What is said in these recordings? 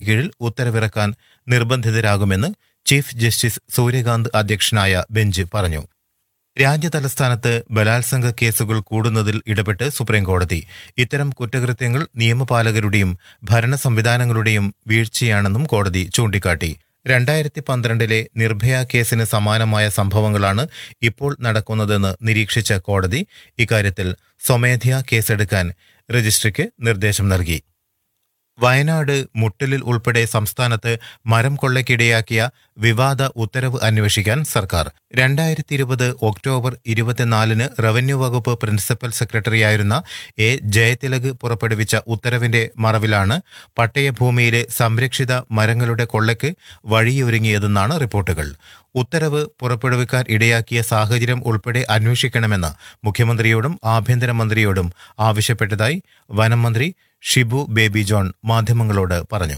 കീഴിൽ ഉത്തരവിറക്കാൻ നിർബന്ധിതരാകുമെന്ന് ചീഫ് ജസ്റ്റിസ് സൂര്യകാന്ത് അധ്യക്ഷനായ ബെഞ്ച് പറഞ്ഞു രാജ്യതലസ്ഥാനത്ത് ബലാത്സംഗ കേസുകൾ കൂടുന്നതിൽ ഇടപെട്ട് സുപ്രീംകോടതി ഇത്തരം കുറ്റകൃത്യങ്ങൾ നിയമപാലകരുടെയും ഭരണ സംവിധാനങ്ങളുടെയും വീഴ്ചയാണെന്നും കോടതി ചൂണ്ടിക്കാട്ടി രണ്ടായിരത്തി പന്ത്രണ്ടിലെ നിർഭയ കേസിന് സമാനമായ സംഭവങ്ങളാണ് ഇപ്പോൾ നടക്കുന്നതെന്ന് നിരീക്ഷിച്ച കോടതി ഇക്കാര്യത്തിൽ സ്വമേധയാ കേസെടുക്കാൻ രജിസ്ട്രിക്ക് നിർദ്ദേശം നൽകി വയനാട് മുട്ടലിൽ ഉൾപ്പെടെ സംസ്ഥാനത്ത് മരം കൊള്ളയ്ക്കിടയാക്കിയ വിവാദ ഉത്തരവ് അന്വേഷിക്കാൻ സർക്കാർ രണ്ടായിരത്തി ഇരുപത് ഒക്ടോബർ ഇരുപത്തിനാലിന് റവന്യൂ വകുപ്പ് പ്രിൻസിപ്പൽ സെക്രട്ടറിയായിരുന്ന എ ജയതിലക് പുറപ്പെടുവിച്ച ഉത്തരവിന്റെ മറവിലാണ് പട്ടയഭൂമിയിലെ സംരക്ഷിത മരങ്ങളുടെ കൊള്ളയ്ക്ക് വഴിയൊരുങ്ങിയതെന്നാണ് റിപ്പോർട്ടുകൾ ഉത്തരവ് പുറപ്പെടുവിക്കാൻ ഇടയാക്കിയ സാഹചര്യം ഉൾപ്പെടെ അന്വേഷിക്കണമെന്ന് മുഖ്യമന്ത്രിയോടും ആഭ്യന്തരമന്ത്രിയോടും ആവശ്യപ്പെട്ടതായി വനം മന്ത്രി ഷിബു ബേബി ജോൺ മാധ്യമങ്ങളോട് പറഞ്ഞു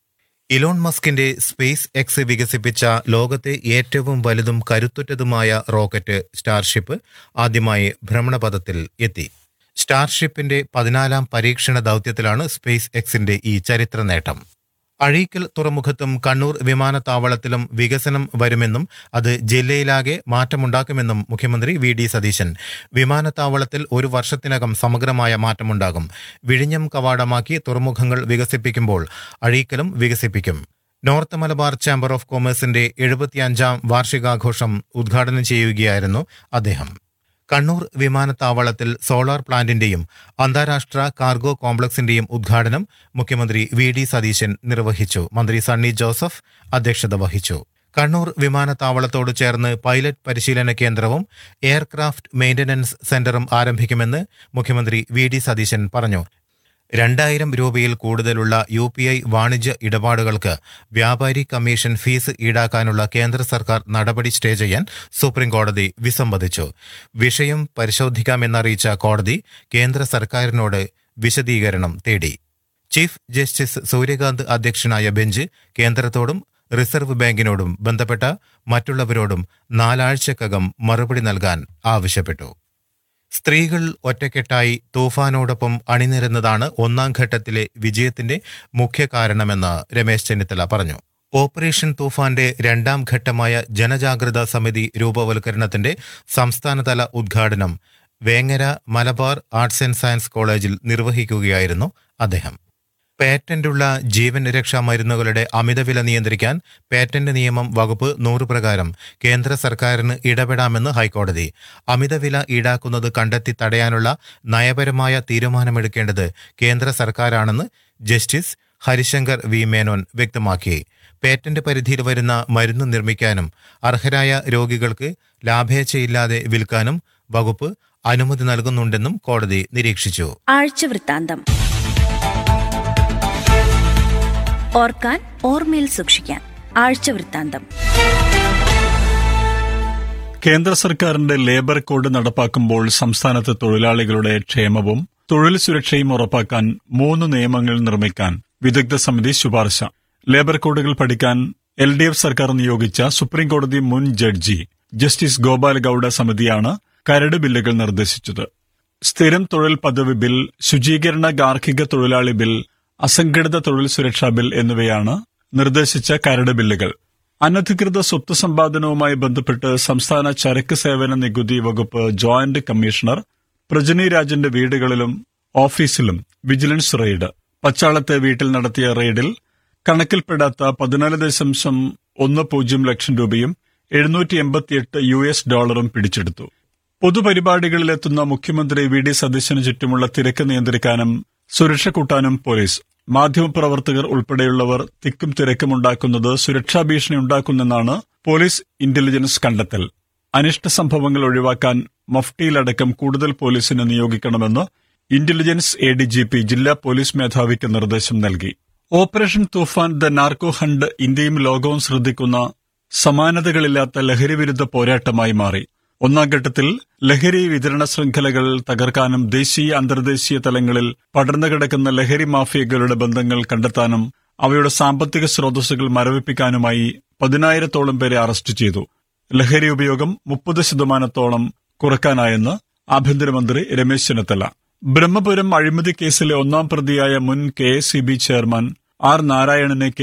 ഇലോൺ മസ്കിന്റെ സ്പേസ് എക്സ് വികസിപ്പിച്ച ലോകത്തെ ഏറ്റവും വലുതും കരുത്തുറ്റതുമായ റോക്കറ്റ് സ്റ്റാർഷിപ്പ് ആദ്യമായി ഭ്രമണപഥത്തിൽ എത്തി സ്റ്റാർഷിപ്പിന്റെ പതിനാലാം പരീക്ഷണ ദൗത്യത്തിലാണ് സ്പേസ് എക്സിന്റെ ഈ ചരിത്ര നേട്ടം അഴീക്കൽ തുറമുഖത്തും കണ്ണൂർ വിമാനത്താവളത്തിലും വികസനം വരുമെന്നും അത് ജില്ലയിലാകെ മാറ്റമുണ്ടാക്കുമെന്നും മുഖ്യമന്ത്രി വി ഡി സതീശൻ വിമാനത്താവളത്തിൽ ഒരു വർഷത്തിനകം സമഗ്രമായ മാറ്റമുണ്ടാകും വിഴിഞ്ഞം കവാടമാക്കി തുറമുഖങ്ങൾ വികസിപ്പിക്കുമ്പോൾ അഴീക്കലും വികസിപ്പിക്കും നോർത്ത് മലബാർ ചാമ്പർ ഓഫ് കൊമേഴ്സിന്റെ എഴുപത്തിയഞ്ചാം വാർഷികാഘോഷം ഉദ്ഘാടനം ചെയ്യുകയായിരുന്നു അദ്ദേഹം കണ്ണൂർ വിമാനത്താവളത്തിൽ സോളാർ പ്ലാന്റിന്റെയും അന്താരാഷ്ട്ര കാർഗോ കോംപ്ലക്സിന്റെയും ഉദ്ഘാടനം മുഖ്യമന്ത്രി വി ഡി സതീശൻ നിർവഹിച്ചു മന്ത്രി സണ്ണി ജോസഫ് അധ്യക്ഷത വഹിച്ചു കണ്ണൂർ വിമാനത്താവളത്തോട് ചേർന്ന് പൈലറ്റ് പരിശീലന കേന്ദ്രവും എയർക്രാഫ്റ്റ് മെയിന്റനൻസ് സെന്ററും ആരംഭിക്കുമെന്ന് മുഖ്യമന്ത്രി വി ഡി സതീശൻ പറഞ്ഞു രണ്ടായിരം രൂപയിൽ കൂടുതലുള്ള യു പി ഐ വാണിജ്യ ഇടപാടുകൾക്ക് വ്യാപാരി കമ്മീഷൻ ഫീസ് ഈടാക്കാനുള്ള കേന്ദ്ര സർക്കാർ നടപടി സ്റ്റേ ചെയ്യാൻ സുപ്രീം കോടതി വിസമ്മതിച്ചു വിഷയം പരിശോധിക്കാമെന്നറിയിച്ച കോടതി കേന്ദ്ര സർക്കാരിനോട് വിശദീകരണം തേടി ചീഫ് ജസ്റ്റിസ് സൂര്യകാന്ത് അധ്യക്ഷനായ ബെഞ്ച് കേന്ദ്രത്തോടും റിസർവ് ബാങ്കിനോടും ബന്ധപ്പെട്ട മറ്റുള്ളവരോടും നാലാഴ്ചക്കകം മറുപടി നൽകാൻ ആവശ്യപ്പെട്ടു സ്ത്രീകൾ ഒറ്റക്കെട്ടായി തൂഫാനോടൊപ്പം അണിനിരന്നതാണ് ഒന്നാം ഘട്ടത്തിലെ വിജയത്തിന്റെ മുഖ്യ കാരണമെന്ന് രമേശ് ചെന്നിത്തല പറഞ്ഞു ഓപ്പറേഷൻ തൂഫാന്റെ രണ്ടാം ഘട്ടമായ ജനജാഗ്രതാ സമിതി രൂപവൽക്കരണത്തിന്റെ സംസ്ഥാനതല ഉദ്ഘാടനം Vengara Malabar arts and science കോളേജിൽ നിർവഹിക്കുകയായിരുന്നു അദ്ദേഹം പേറ്റന്റുള്ള ജീവൻ രക്ഷാ മരുന്നുകളുടെ അമിതവില നിയന്ത്രിക്കാൻ പേറ്റന്റ് നിയമം വകുപ്പ് നൂറ് പ്രകാരം കേന്ദ്ര സർക്കാരിന് ഇടപെടാമെന്ന് ഹൈക്കോടതി അമിതവില ഈടാക്കുന്നത് കണ്ടെത്തി തടയാനുള്ള നയപരമായ തീരുമാനമെടുക്കേണ്ടത് കേന്ദ്ര സർക്കാരാണെന്ന് ജസ്റ്റിസ് ഹരിശങ്കർ വി മേനോൻ വ്യക്തമാക്കി പേറ്റന്റ് പരിധിയിൽ വരുന്ന മരുന്ന് നിർമ്മിക്കാനും അർഹരായ രോഗികൾക്ക് ലാഭേച്ഛയില്ലാതെ വിൽക്കാനും വകുപ്പ് അനുമതി നൽകുന്നുണ്ടെന്നും കോടതി നിരീക്ഷിച്ചു ആഴ്ചവൃത്താന്തം ഓർക്കാൻ ഓർമ്മയിൽ സൂക്ഷിക്കാൻ ആഴ്ചവൃത്താന്തം കേന്ദ്ര സർക്കാരിന്റെ ലേബർ കോഡ് നടപ്പാക്കുമ്പോൾ സംസ്ഥാനത്ത് തൊഴിലാളികളുടെ ക്ഷേമവും തൊഴിൽ സുരക്ഷയും ഉറപ്പാക്കാൻ മൂന്ന് നിയമങ്ങൾ നിർമ്മിക്കാൻ വിദഗ്ധ സമിതി ശുപാർശ ലേബർ കോഡുകൾ പഠിക്കാൻ എൽ ഡി എഫ് സർക്കാർ നിയോഗിച്ച സുപ്രീം കോടതി മുൻ ജഡ്ജി ജസ്റ്റിസ് ഗോപാൽ ഗൌഡ സമിതിയാണ് കരട് ബില്ലുകൾ നിർദ്ദേശിച്ചത് സ്ഥിരം തൊഴിൽ പദവി ബിൽ ശുചീകരണ ഗാർഹിക തൊഴിലാളി ബിൽ അസംഘടിത തൊഴിൽ സുരക്ഷാ ബിൽ എന്നിവയാണ് നിർദ്ദേശിച്ച കരട് ബില്ലുകൾ അനധികൃത സ്വത്ത് സമ്പാദനവുമായി ബന്ധപ്പെട്ട് സംസ്ഥാന ചരക്ക് സേവന നികുതി വകുപ്പ് ജോയിന്റ് കമ്മീഷണർ പ്രജനി രാജന്റെ വീടുകളിലും ഓഫീസിലും വിജിലൻസ് റെയ്ഡ് പച്ചാളത്തെ വീട്ടിൽ നടത്തിയ റെയ്ഡിൽ കണക്കിൽപ്പെടാത്ത പതിനാല് ദശാംശം ഒന്ന് പൂജ്യം ലക്ഷം രൂപയും എഴുന്നൂറ്റി എൺപത്തിയെട്ട് യു എസ് ഡോളറും പിടിച്ചെടുത്തു പൊതുപരിപാടികളിലെത്തുന്ന മുഖ്യമന്ത്രി വി ഡി സതീശന് ചുറ്റുമുള്ള തിരക്ക് നിയന്ത്രിക്കാനും സുരക്ഷ കൂട്ടാനും പോലീസ് മാധ്യമപ്രവർത്തകർ ഉൾപ്പെടെയുള്ളവർ തിക്കും തിരക്കും ഉണ്ടാക്കുന്നത് സുരക്ഷാ ഭീഷണി ഉണ്ടാക്കുന്നെന്നാണ് പോലീസ് ഇന്റലിജൻസ് കണ്ടെത്തൽ അനിഷ്ട സംഭവങ്ങൾ ഒഴിവാക്കാൻ മഫ്റ്റിയിലടക്കം കൂടുതൽ പോലീസിനെ നിയോഗിക്കണമെന്ന് intelligence A D G P ജില്ലാ പോലീസ് മേധാവിക്ക് നിർദ്ദേശം നൽകി operation Toofan the narco hunt ഇന്ത്യയും ലോകവും ശ്രദ്ധിക്കുന്ന സമാനതകളില്ലാത്ത ലഹരിവിരുദ്ധ പോരാട്ടമായി മാറി ഒന്നാം ഘട്ടത്തിൽ ലഹരി വിതരണ ശൃംഖലകൾ തകർക്കാനും ദേശീയ അന്തർദേശീയ തലങ്ങളിൽ പടർന്നു കിടക്കുന്ന ലഹരി മാഫിയകളുടെ ബന്ധങ്ങൾ കണ്ടെത്താനും അവയുടെ സാമ്പത്തിക സ്രോതസ്സുകൾ മരവിപ്പിക്കാനുമായി പതിനായിരത്തോളം പേരെ അറസ്റ്റ് ചെയ്തു ലഹരി ഉപയോഗം മുപ്പത് ശതമാനത്തോളം കുറക്കാനായെന്ന് ആഭ്യന്തരമന്ത്രി രമേശ് ചെന്നിത്തല ബ്രഹ്മപുരം അഴിമതി കേസിലെ ഒന്നാം പ്രതിയായ മുൻ കെ ചെയർമാൻ ആർ നാരായണനെ